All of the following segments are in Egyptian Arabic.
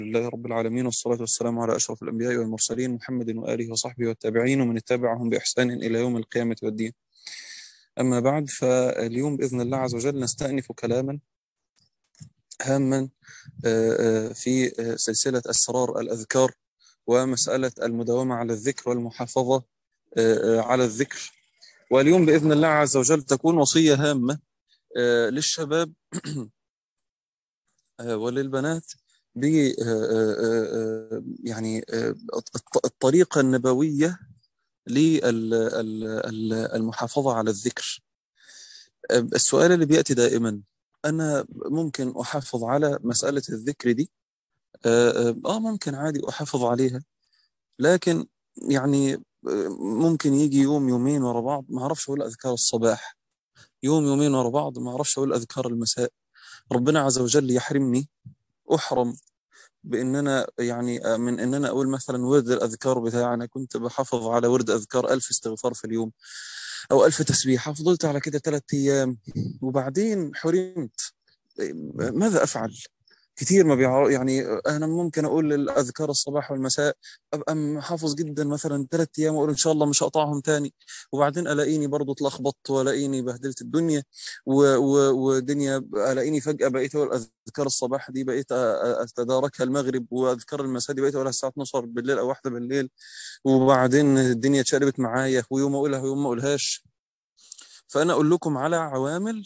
لله رب العالمين والصلاة والسلام على أشرف الأنبياء والمرسلين محمد وآله وصحبه والتابعين ومن اتبعهم بإحسان إلى يوم القيامة والدين أما بعد فاليوم بإذن الله عز وجل نستأنف كلاما هاما في سلسلة أسرار الأذكار ومسألة المداومة على الذكر والمحافظة على الذكر واليوم بإذن الله عز وجل تكون وصية هامة للشباب وللبنات ب يعني الطريقة النبوية للمحافظة على الذكر السؤال اللي بيأتي دائما أنا ممكن أحافظ على مسألة الذكر دي آه ممكن عادي أحافظ عليها لكن يعني ممكن يجي يوم يومين ورا بعض ما أعرفش أقول أذكار الصباح يوم يومين ورا بعض ما أعرفش أقول أذكار المساء ربنا عز وجل يحرمني أحرم بان انا يعني من ان انا اقول مثلا ورد الاذكار بتاعي انا كنت بحافظ على ورد اذكار ألف استغفار في اليوم او ألف تسبيحه فضلت على كده ثلاث ايام وبعدين حرمت ماذا افعل كثير ما بيعرف يعني انا ممكن اقول الاذكار الصباح والمساء ابقى حافظ جدا مثلا ثلاث ايام واقول ان شاء الله مش هقطعهم تاني وبعدين الاقيني برضه اتلخبطت والاقيني بهدلت الدنيا ودنيا الاقيني فجاه بقيت اقول اذكار الصباح دي بقيت اتداركها المغرب واذكار المساء دي بقيت اقولها الساعه 12 بالليل او واحدة بالليل وبعدين الدنيا اتشقلبت معايا ويوم اقولها ويوم ما اقولهاش فانا اقول لكم على عوامل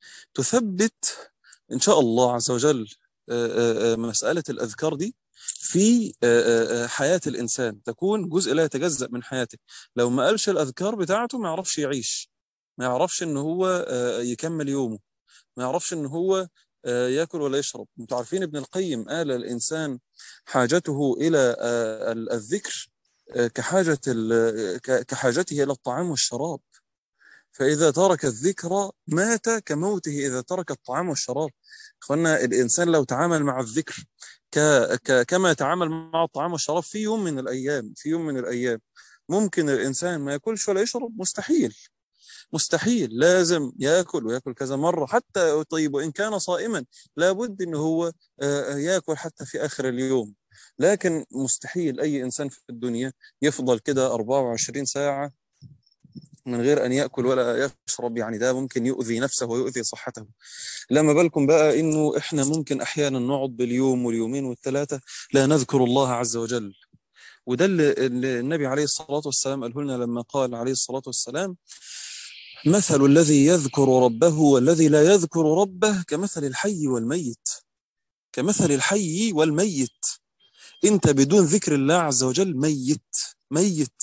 تثبت ان شاء الله عز وجل مسألة الأذكار دي في حياة الإنسان تكون جزء لا يتجزأ من حياته لو ما قالش الأذكار بتاعته ما يعرفش يعيش ما يعرفش إن هو يكمل يومه ما يعرفش إن هو ياكل ولا يشرب انتوا عارفين ابن القيم قال الإنسان حاجته إلى الذكر كحاجة كحاجته إلى الطعام والشراب فإذا ترك الذكر مات كموته إذا ترك الطعام والشراب اخوانا الانسان لو تعامل مع الذكر ك... ك... كما يتعامل مع الطعام والشراب في يوم من الايام في يوم من الايام ممكن الانسان ما ياكلش ولا يشرب مستحيل مستحيل لازم ياكل وياكل كذا مره حتى طيب وان كان صائما لابد ان هو ياكل حتى في اخر اليوم لكن مستحيل اي انسان في الدنيا يفضل كده 24 ساعه من غير أن يأكل ولا يشرب يعني ده ممكن يؤذي نفسه ويؤذي صحته لما بالكم بقى إنه إحنا ممكن أحيانا نقعد باليوم واليومين والثلاثة لا نذكر الله عز وجل وده اللي النبي عليه الصلاة والسلام قاله لنا لما قال عليه الصلاة والسلام مثل الذي يذكر ربه والذي لا يذكر ربه كمثل الحي والميت كمثل الحي والميت انت بدون ذكر الله عز وجل ميت ميت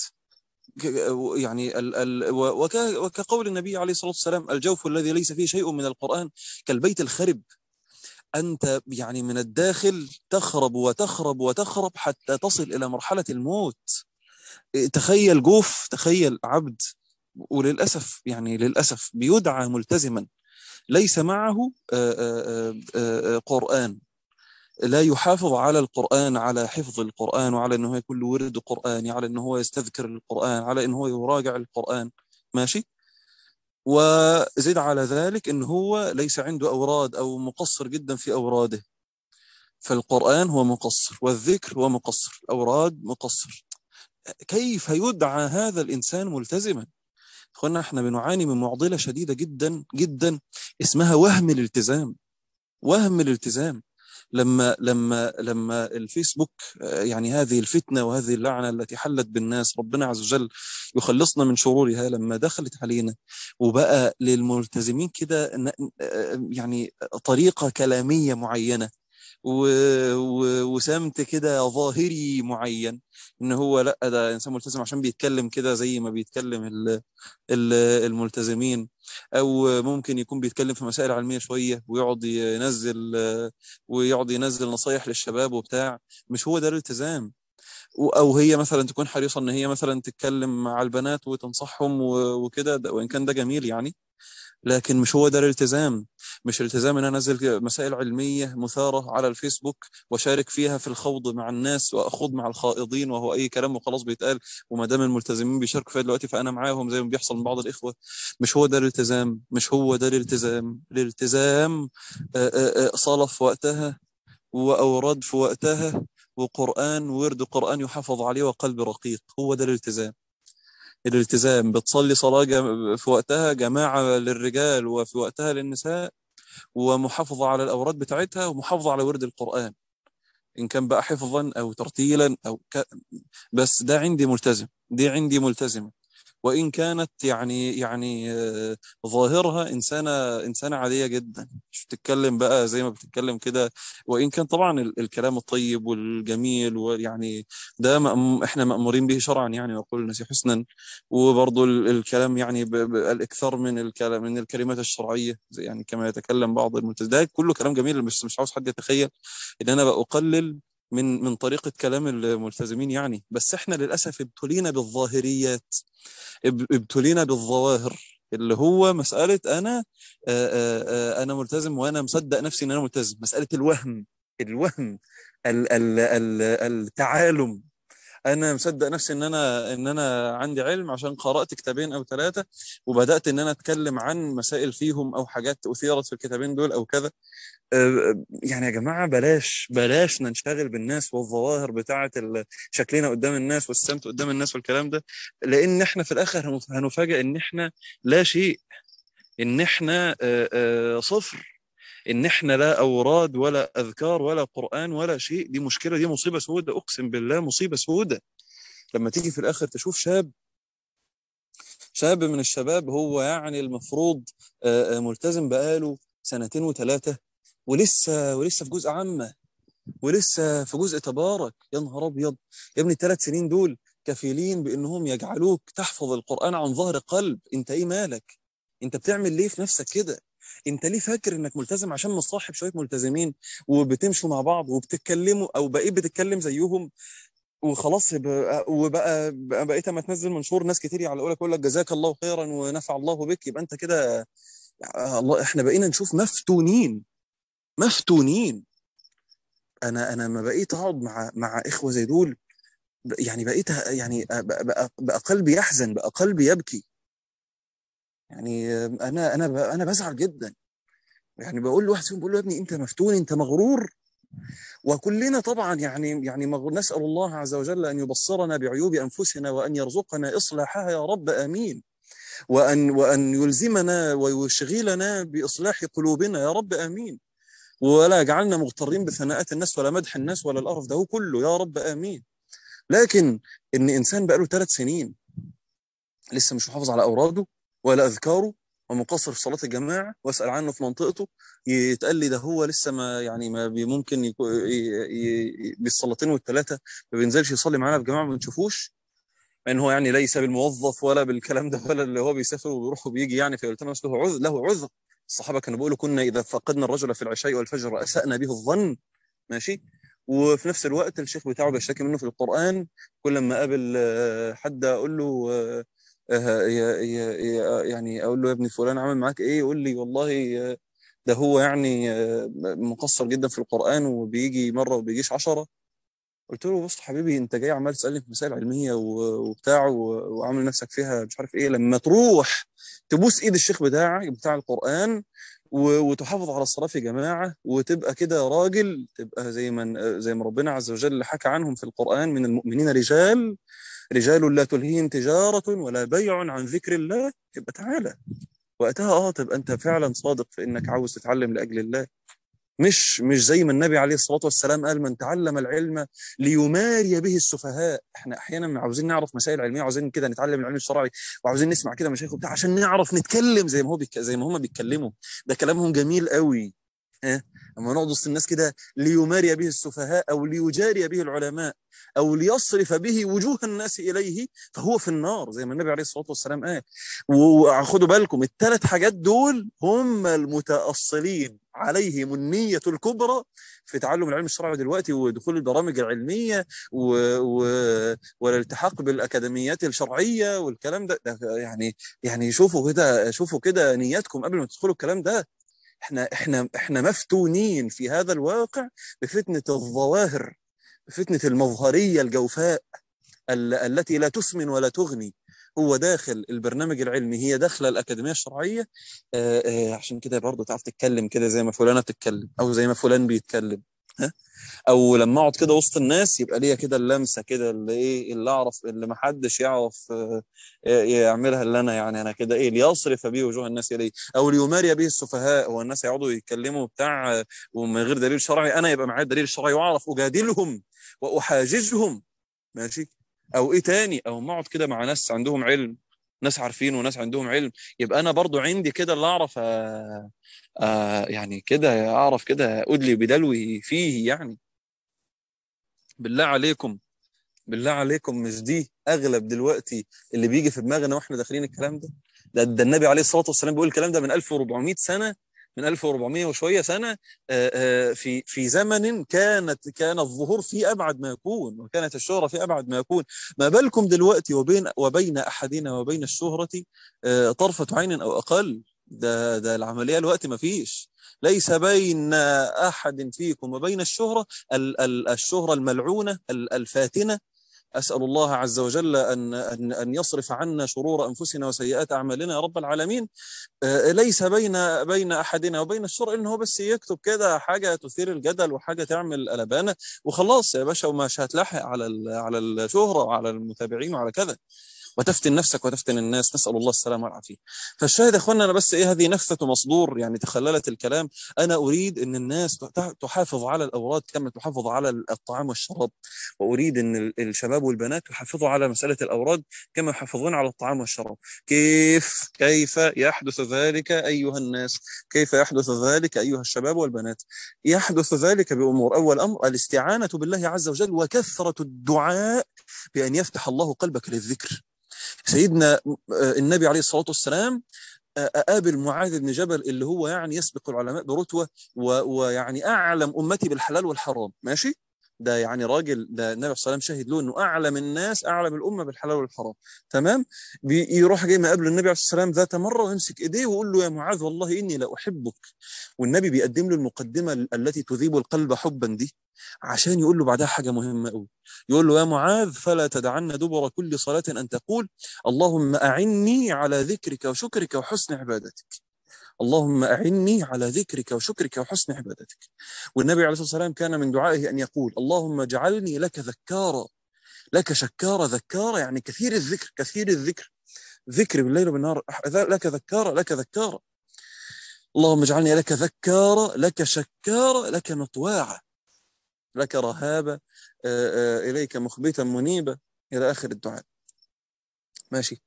يعني ال ال وكقول النبي عليه الصلاة والسلام الجوف الذي ليس فيه شيء من القرآن كالبيت الخرب أنت يعني من الداخل تخرب وتخرب وتخرب حتى تصل إلى مرحلة الموت تخيل جوف تخيل عبد وللأسف يعني للأسف بيدعى ملتزما ليس معه قرآن لا يحافظ على القرآن على حفظ القرآن وعلى أنه يكون له ورد قرآني على أنه هو يستذكر القرآن على أنه هو يراجع القرآن ماشي وزد على ذلك أنه هو ليس عنده أوراد أو مقصر جدا في أوراده فالقرآن هو مقصر والذكر هو مقصر الأوراد مقصر كيف يدعى هذا الإنسان ملتزما اخوانا احنا بنعاني من معضلة شديدة جدا جدا اسمها وهم الالتزام وهم الالتزام لما لما لما الفيسبوك يعني هذه الفتنه وهذه اللعنه التي حلت بالناس ربنا عز وجل يخلصنا من شرورها لما دخلت علينا وبقى للملتزمين كده يعني طريقه كلاميه معينه وسمت كده ظاهري معين ان هو لا ده انسان ملتزم عشان بيتكلم كده زي ما بيتكلم الملتزمين او ممكن يكون بيتكلم في مسائل علميه شويه ويقعد ينزل ويقعد ينزل نصايح للشباب وبتاع مش هو ده الالتزام او هي مثلا تكون حريصه ان هي مثلا تتكلم مع البنات وتنصحهم وكده وان كان ده جميل يعني لكن مش هو ده الالتزام مش الالتزام ان انا انزل مسائل علميه مثاره على الفيسبوك واشارك فيها في الخوض مع الناس واخوض مع الخائضين وهو اي كلام وخلاص بيتقال وما دام الملتزمين بيشاركوا فيها دلوقتي فانا معاهم زي ما بيحصل من بعض الاخوه مش هو ده الالتزام مش هو ده الالتزام الالتزام صلاه في وقتها وأوراد في وقتها وقرآن ورد قرآن يحافظ عليه وقلب رقيق هو ده الالتزام الالتزام بتصلي صلاة جم- في وقتها جماعة للرجال وفي وقتها للنساء ومحافظة على الأوراد بتاعتها ومحافظة على ورد القرآن إن كان بقى حفظا أو ترتيلا أو ك... بس ده عندي ملتزم دي عندي ملتزمة وإن كانت يعني يعني آه، ظاهرها إنسانة إنسانة عادية جدا مش بتتكلم بقى زي ما بتتكلم كده وإن كان طبعا ال- الكلام الطيب والجميل ويعني ده مأم إحنا مأمورين به شرعا يعني ويقول الناس حسنا وبرضه ال- الكلام يعني ب- ب- الإكثار من الكلام من الكلمات الشرعية زي يعني كما يتكلم بعض الملتزمين ده كله كلام جميل بس مش عاوز حد يتخيل إن أنا بقلل من من طريقة كلام الملتزمين يعني بس احنا للأسف ابتلينا بالظاهريات اب- ابتلينا بالظواهر اللي هو مسألة أنا آه، آه، آه، أنا ملتزم وأنا مصدق نفسي إن أنا ملتزم مسألة الوهم الوهم ال ال ال التعالم انا مصدق نفسي ان انا ان انا عندي علم عشان قرات كتابين او ثلاثه وبدات ان انا اتكلم عن مسائل فيهم او حاجات اثيرت في الكتابين دول او كذا آه، يعني يا جماعه بلاش بلاش ننشغل بالناس والظواهر بتاعه ال- شكلنا قدام الناس والسمت قدام الناس والكلام ده لان احنا في الاخر هنف- هنفاجئ ان احنا لا شيء ان احنا آه، آه، صفر ان احنا لا اوراد ولا اذكار ولا قران ولا شيء دي مشكله دي مصيبه سودة اقسم بالله مصيبه سودة لما تيجي في الاخر تشوف شاب شاب من الشباب هو يعني المفروض آه، آه، ملتزم بقاله سنتين وثلاثه ولسه ولسه في جزء عامه ولسه في جزء تبارك يا نهار ابيض يا ابني الثلاث سنين دول كفيلين بانهم يجعلوك تحفظ القران عن ظهر قلب انت ايه مالك انت بتعمل ليه في نفسك كده انت ليه فاكر انك ملتزم عشان مصاحب شويه ملتزمين وبتمشوا مع بعض وبتتكلموا او بقيت بتتكلم زيهم وخلاص بقى وبقى بقى بقيت اما تنزل منشور ناس كتير يعلقوا لك يقول لك جزاك الله خيرا ونفع الله بك يبقى انت كده يا الله احنا بقينا نشوف مفتونين مفتونين انا انا ما بقيت اقعد مع مع اخوه زي دول ب- يعني بقيت ه- يعني بقى, بقى, بقى قلبي يحزن بقى قلبي يبكي يعني انا انا ب- انا بزعل جدا يعني بقول لواحد فيهم بقول له يا ابني انت مفتون انت مغرور وكلنا طبعا يعني يعني مغ- نسال الله عز وجل ان يبصرنا بعيوب انفسنا وان يرزقنا اصلاحها يا رب امين وان وان يلزمنا ويشغلنا باصلاح قلوبنا يا رب امين ولا يجعلنا مغترين بثناءات الناس ولا مدح الناس ولا القرف ده هو كله يا رب امين لكن ان انسان بقاله ثلاث سنين لسه مش محافظ على اوراده ولا اذكاره ومقصر في صلاه الجماعه واسال عنه في منطقته يتقال لي ده هو لسه ما يعني ما بي- ممكن يكو- ي- ي- بالصلاتين والثلاثه ما بينزلش يصلي معانا في جماعه ما بنشوفوش مع ان هو يعني ليس بالموظف ولا بالكلام ده ولا اللي هو بيسافر وبيروح وبيجي يعني فيلتمس له عذر له عذر الصحابه كانوا بيقولوا كنا اذا فقدنا الرجل في العشاء والفجر اسانا به الظن ماشي وفي نفس الوقت الشيخ بتاعه بيشتكي منه في القرآن كل ما قابل آه، حد أقول له آه، آه، يا- يا- يا- يعني أقول له يا ابني فلان عمل معاك إيه يقول لي والله آه، ده هو يعني آه، مقصر جدا في القرآن وبيجي مرة وبيجيش عشرة قلت له بص حبيبي انت جاي عمال تسالني في مسائل علميه و- وبتاع و- وعامل نفسك فيها مش عارف ايه لما تروح تبوس ايد الشيخ بتاعك بتاع القران و- وتحافظ على الصلاه في جماعه وتبقى كده راجل تبقى زي ما زي ما ربنا عز وجل حكى عنهم في القران من المؤمنين رجال رجال لا تلهيهم تجاره ولا بيع عن ذكر الله يبقى تعالى وقتها اه تبقى انت فعلا صادق في انك عاوز تتعلم لاجل الله مش مش زي ما النبي عليه الصلاه والسلام قال من تعلم العلم ليماري به السفهاء احنا احيانا عاوزين نعرف مسائل علميه عاوزين كده نتعلم العلم الشرعي وعاوزين نسمع كده مشايخ وبتاع عشان نعرف نتكلم زي ما هو بيك... زي ما هم بيتكلموا ده كلامهم جميل قوي ها اما نقعد وسط الناس كده ليماري به السفهاء او ليجاري به العلماء او ليصرف به وجوه الناس اليه فهو في النار زي ما النبي عليه الصلاه والسلام قال وخدوا بالكم الثلاث حاجات دول هم المتاصلين عليهم النيه الكبرى في تعلم العلم الشرعي دلوقتي ودخول البرامج العلميه و... و... والالتحاق بالاكاديميات الشرعيه والكلام ده, ده يعني يعني شوفوا كده شوفوا كده نياتكم قبل ما تدخلوا الكلام ده احنا احنا احنا مفتونين في هذا الواقع بفتنه الظواهر بفتنه المظهريه الجوفاء ال... التي لا تسمن ولا تغني هو داخل البرنامج العلمي هي داخله الاكاديميه الشرعيه آه آه عشان كده برضه تعرف تتكلم كده زي ما فلانه بتتكلم او زي ما فلان بيتكلم ها او لما اقعد كده وسط الناس يبقى ليا كده اللمسه كده اللي ايه اللي اعرف اللي ما حدش يعرف آه، يعملها اللي انا يعني انا كده ايه ليصرف به وجوه الناس اليه او ليماري به السفهاء هو الناس يقعدوا يتكلموا بتاع آه، ومن غير دليل شرعي انا يبقى معايا الدليل الشرعي واعرف اجادلهم واحاججهم ماشي او ايه تاني او ما اقعد كده مع ناس عندهم علم ناس عارفين وناس عندهم علم يبقى انا برضو عندي كده اللي اعرف آه آه يعني كده اعرف كده ادلي بدلوي فيه يعني بالله عليكم بالله عليكم مش دي اغلب دلوقتي اللي بيجي في دماغنا واحنا داخلين الكلام ده ده, ده النبي عليه الصلاه والسلام بيقول الكلام ده من 1400 سنه من 1400 وشويه سنه في في زمن كانت كان الظهور فيه ابعد ما يكون وكانت الشهره فيه ابعد ما يكون ما بالكم دلوقتي وبين وبين احدنا وبين الشهره طرفه عين او اقل ده ده العمليه الوقت ما فيش ليس بين احد فيكم وبين الشهره الشهره الملعونه الفاتنه أسأل الله عز وجل أن, أن, أن يصرف عنا شرور أنفسنا وسيئات أعمالنا يا رب العالمين ليس بين بين أحدنا وبين الشر إنه هو بس يكتب كده حاجة تثير الجدل وحاجة تعمل قلبانة وخلاص يا باشا ومش هتلاحق على على الشهرة وعلى المتابعين وعلى كذا وتفتن نفسك وتفتن الناس نسأل الله السلامة والعافية فالشاهد يا اخوانا أنا بس إيه هذه نفثة مصدور يعني تخللت الكلام أنا أريد أن الناس تحافظ على الأوراد كما تحافظ على الطعام والشراب وأريد أن الشباب والبنات يحافظوا على مسألة الأوراد كما يحافظون على الطعام والشراب كيف كيف يحدث ذلك أيها الناس كيف يحدث ذلك أيها الشباب والبنات يحدث ذلك بأمور أول أمر الاستعانة بالله عز وجل وكثرة الدعاء بأن يفتح الله قلبك للذكر سيدنا النبي عليه الصلاة والسلام قابل معاذ بن جبل اللي هو يعني يسبق العلماء برتوة ويعني أعلم أمتي بالحلال والحرام ماشي ده يعني راجل ده النبي صلى الله عليه وسلم شهد له انه اعلم الناس اعلم الامه بالحلال والحرام تمام يروح جاي ما قبل النبي عليه الصلاه والسلام ذات مره ويمسك ايديه ويقول له يا معاذ والله اني لا احبك والنبي بيقدم له المقدمه التي تذيب القلب حبا دي عشان يقول له بعدها حاجه مهمه قوي يقول له يا معاذ فلا تدعن دبر كل صلاه ان تقول اللهم اعني على ذكرك وشكرك وحسن عبادتك اللهم أعني على ذكرك وشكرك وحسن عبادتك والنبي عليه الصلاة والسلام كان من دعائه أن يقول اللهم اجعلني لك ذكارا لك شكارا ذكارا يعني كثير الذكر كثير الذكر ذكر بالليل وبالنهار لك ذكارا لك ذكارا اللهم اجعلني لك ذكارا لك شكارا لك مطواعا لك رهابة إليك مخبتا منيبة إلى آخر الدعاء ماشي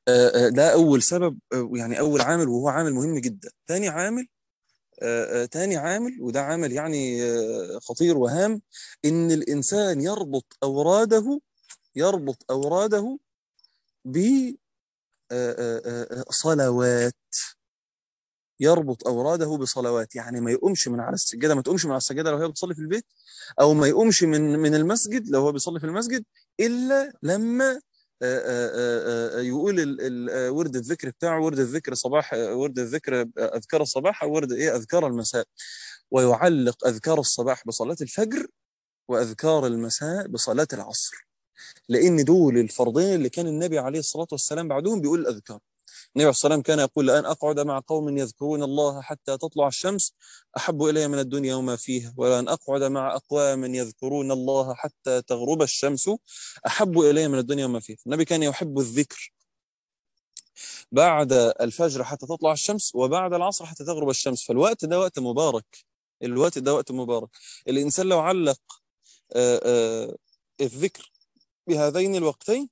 ده أول سبب يعني أول عامل وهو عامل مهم جدا ثاني عامل تاني عامل وده عامل يعني خطير وهام إن الإنسان يربط أوراده يربط أوراده بصلوات يربط اوراده بصلوات يعني ما يقومش من على السجاده ما تقومش من على السجاده لو هي بتصلي في البيت او ما يقومش من من المسجد لو هو بيصلي في المسجد الا لما يقول ورد الذكر بتاعه ورد الذكر صباح ورد الذكر اذكار الصباح او ورد ايه اذكار المساء ويعلق اذكار الصباح بصلاه الفجر واذكار المساء بصلاه العصر لان دول الفرضين اللي كان النبي عليه الصلاه والسلام بعدهم بيقول الاذكار النبي عليه الصلاة والسلام كان يقول لأن أقعد مع قوم يذكرون الله حتى تطلع الشمس أحب إلي من الدنيا وما فيها ولأن أقعد مع أقوام يذكرون الله حتى تغرب الشمس أحب إلي من الدنيا وما فيها النبي كان يحب الذكر بعد الفجر حتى تطلع الشمس وبعد العصر حتى تغرب الشمس فالوقت ده وقت مبارك الوقت ده وقت مبارك الإنسان لو علق الذكر بهذين الوقتين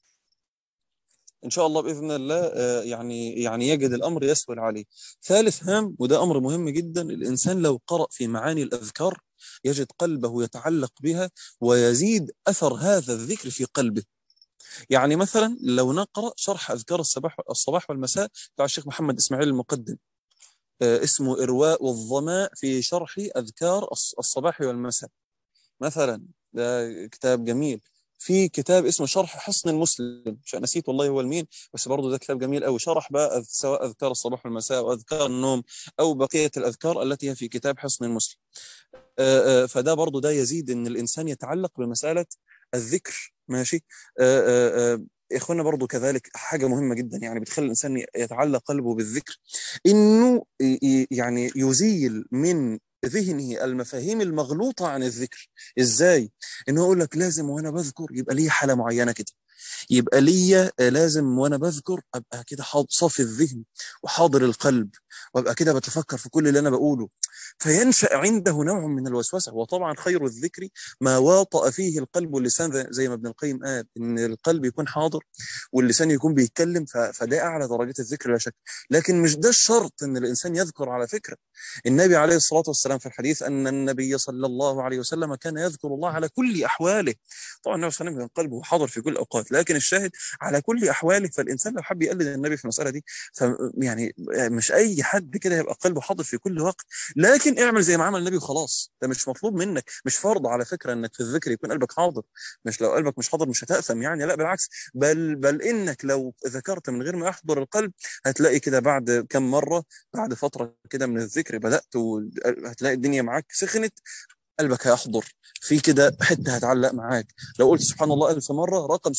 ان شاء الله باذن الله يعني يعني يجد الامر يسهل عليه. ثالث هام وده امر مهم جدا الانسان لو قرأ في معاني الاذكار يجد قلبه يتعلق بها ويزيد اثر هذا الذكر في قلبه. يعني مثلا لو نقرأ شرح اذكار الصباح الصباح والمساء بتاع الشيخ محمد اسماعيل المقدم اسمه ارواء الظماء في شرح اذكار الصباح والمساء. مثلا ده كتاب جميل في كتاب اسمه شرح حصن المسلم مش نسيت والله هو المين بس برضه ده كتاب جميل قوي شرح بقى سواء اذكار الصباح والمساء واذكار النوم او بقيه الاذكار التي هي في كتاب حصن المسلم فده برضه ده يزيد ان الانسان يتعلق بمساله الذكر ماشي اخوانا برضو كذلك حاجه مهمه جدا يعني بتخلي الانسان يتعلق قلبه بالذكر انه يعني يزيل من ذهنه المفاهيم المغلوطة عن الذكر ازاي انه يقول لك لازم وانا بذكر يبقى لي حالة معينة كده يبقى ليا لازم وانا بذكر ابقى كده صافي الذهن وحاضر القلب وابقى كده بتفكر في كل اللي انا بقوله فينشا عنده نوع من الوسوسه وطبعا خير الذكر ما واطأ فيه القلب واللسان زي ما ابن القيم قال ان القلب يكون حاضر واللسان يكون بيتكلم فده اعلى درجات الذكر لا شك لكن مش ده الشرط ان الانسان يذكر على فكره النبي عليه الصلاه والسلام في الحديث ان النبي صلى الله عليه وسلم كان يذكر الله على كل احواله طبعا النبي صلى الله عليه وسلم كان قلبه حاضر في كل الاوقات لكن الشاهد على كل احواله فالانسان لو حب يقلد النبي في المساله دي فيعني مش اي حد كده يبقى قلبه حاضر في كل وقت لكن اعمل زي ما عمل النبي وخلاص ده مش مطلوب منك مش فرض على فكره انك في الذكر يكون قلبك حاضر مش لو قلبك مش حاضر مش هتأثم يعني لا بالعكس بل بل انك لو ذكرت من غير ما يحضر القلب هتلاقي كده بعد كم مره بعد فتره كده من الذكر بدات وهتلاقي الدنيا معاك سخنت قلبك هيحضر في كده حته هتعلق معاك لو قلت سبحان الله ألف مره رقم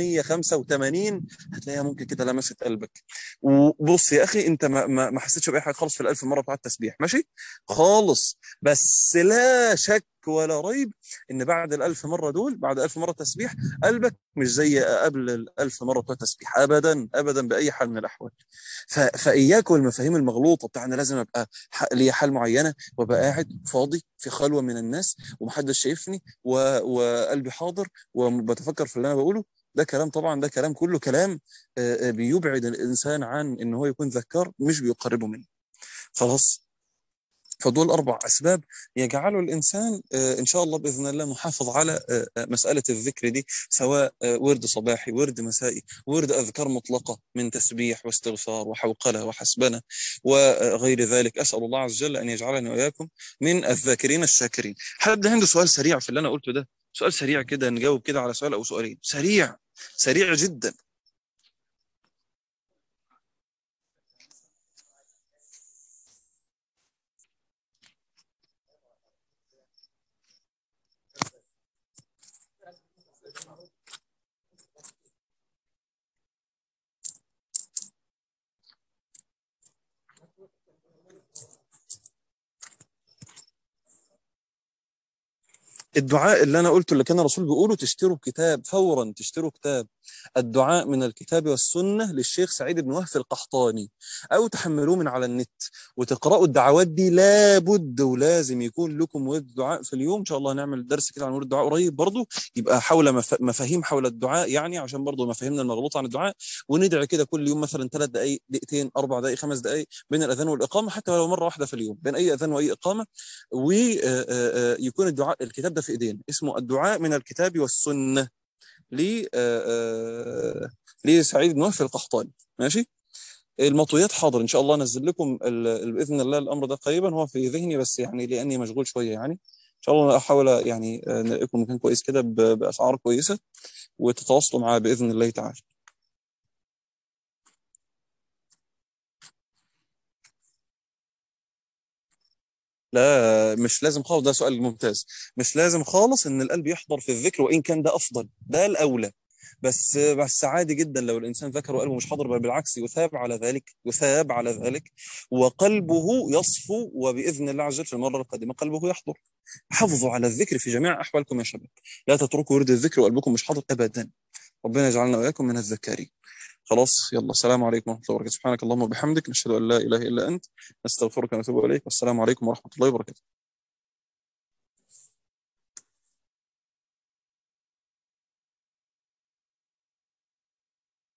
785 هتلاقيها ممكن كده لمست قلبك وبص يا اخي انت ما, ما, ما حسيتش باي حاجه خالص في الألف مره بتاع التسبيح ماشي خالص بس لا شك ولا ريب ان بعد الألف مره دول بعد ألف مره تسبيح قلبك مش زي قبل الألف مره بتوع التسبيح ابدا ابدا باي حال من الاحوال فاياك والمفاهيم المغلوطه بتاع انا لازم ابقى ليا حال معينه وابقى قاعد فاضي في خلوه من الناس ومحدش شايفني وقلبي حاضر وبتفكر في اللي انا بقوله ده كلام طبعا ده كلام كله كلام بيبعد الانسان عن ان هو يكون ذكار مش بيقربه منه خلاص فدول أربع أسباب يجعلوا الإنسان إن شاء الله بإذن الله محافظ على مسألة الذكر دي سواء ورد صباحي ورد مسائي ورد أذكار مطلقة من تسبيح واستغفار وحوقلة وحسبنة وغير ذلك أسأل الله عز وجل أن يجعلني وإياكم من الذاكرين الشاكرين حد عنده سؤال سريع في اللي أنا قلته ده سؤال سريع كده نجاوب كده على سؤال أو سؤالين سريع سريع جدا الدعاء اللي انا قلته اللي كان الرسول بيقوله تشتروا كتاب فورا تشتروا كتاب الدعاء من الكتاب والسنه للشيخ سعيد بن وهب القحطاني او تحملوه من على النت وتقراوا الدعوات دي لابد ولازم يكون لكم ورد دعاء في اليوم ان شاء الله هنعمل درس كده عن ورد الدعاء قريب برضه يبقى حول مف... مفاهيم حول الدعاء يعني عشان برضه مفاهيمنا المغلوطه عن الدعاء وندعي كده كل يوم مثلا ثلاث دقائق دقيقتين اربع دقائق خمس دقائق بين الاذان والاقامه حتى ولو مره واحده في اليوم بين اي اذان واي اقامه ويكون الدعاء الكتاب ده في ايدينا اسمه الدعاء من الكتاب والسنه ل لسعيد بن وهب القحطاني ماشي المطويات حاضر ان شاء الله انزل لكم باذن الله الامر ده قريبا هو في ذهني بس يعني لاني مشغول شويه يعني ان شاء الله احاول يعني نلاقيكم مكان كويس كده باسعار كويسه وتتواصلوا معاه باذن الله تعالى لا مش لازم خالص ده سؤال ممتاز مش لازم خالص ان القلب يحضر في الذكر وان كان ده افضل ده الاولى بس بس عادي جدا لو الانسان ذكر وقلبه مش حاضر بل بالعكس يثاب على ذلك يثاب على ذلك وقلبه يصفو وباذن الله عز وجل في المره القادمه قلبه يحضر حافظوا على الذكر في جميع احوالكم يا شباب لا تتركوا ورد الذكر وقلبكم مش حاضر ابدا ربنا يجعلنا واياكم من الذكارين خلاص يلا السلام عليكم ورحمه الله وبركاته سبحانك اللهم وبحمدك نشهد ان لا اله الا انت نستغفرك ونتوب اليك والسلام عليكم ورحمه الله وبركاته